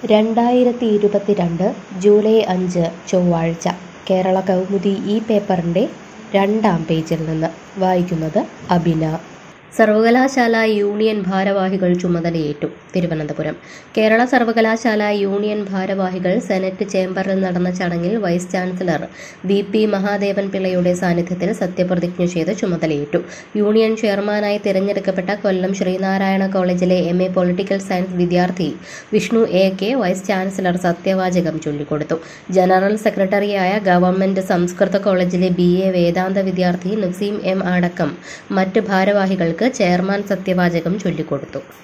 രണ്ടായിരത്തി ഇരുപത്തിരണ്ട് ജൂലൈ അഞ്ച് ചൊവ്വാഴ്ച കേരള കൗമുദി ഈ പേപ്പറിൻ്റെ രണ്ടാം പേജിൽ നിന്ന് വായിക്കുന്നത് അബിന സർവകലാശാല യൂണിയൻ ഭാരവാഹികൾ ചുമതലയേറ്റു തിരുവനന്തപുരം കേരള സർവകലാശാല യൂണിയൻ ഭാരവാഹികൾ സെനറ്റ് ചേംബറിൽ നടന്ന ചടങ്ങിൽ vice chancellor V P Mahadevan പിള്ളയുടെ സാന്നിധ്യത്തിൽ സത്യപ്രതിജ്ഞ ചെയ്ത് ചുമതലയേറ്റു യൂണിയൻ ചെയർമാനായി തിരഞ്ഞെടുക്കപ്പെട്ട കൊല്ലം ശ്രീനാരായണ കോളേജിലെ എം എ പൊളിറ്റിക്കൽ സയൻസ് വിദ്യാർത്ഥി Vishnu A K vice chancellor സത്യവാചകം ചൊല്ലിക്കൊടുത്തു ജനറൽ സെക്രട്ടറിയായ ഗവൺമെന്റ് സംസ്കൃത കോളേജിലെ ബി എ വേദാന്ത വിദ്യാർത്ഥി നസീം എം അടക്കം മറ്റ് ഭാരവാഹികൾക്ക് ചെയർമാൻ സത്യവാചകം ചൊല്ലിക്കൊടുത്തു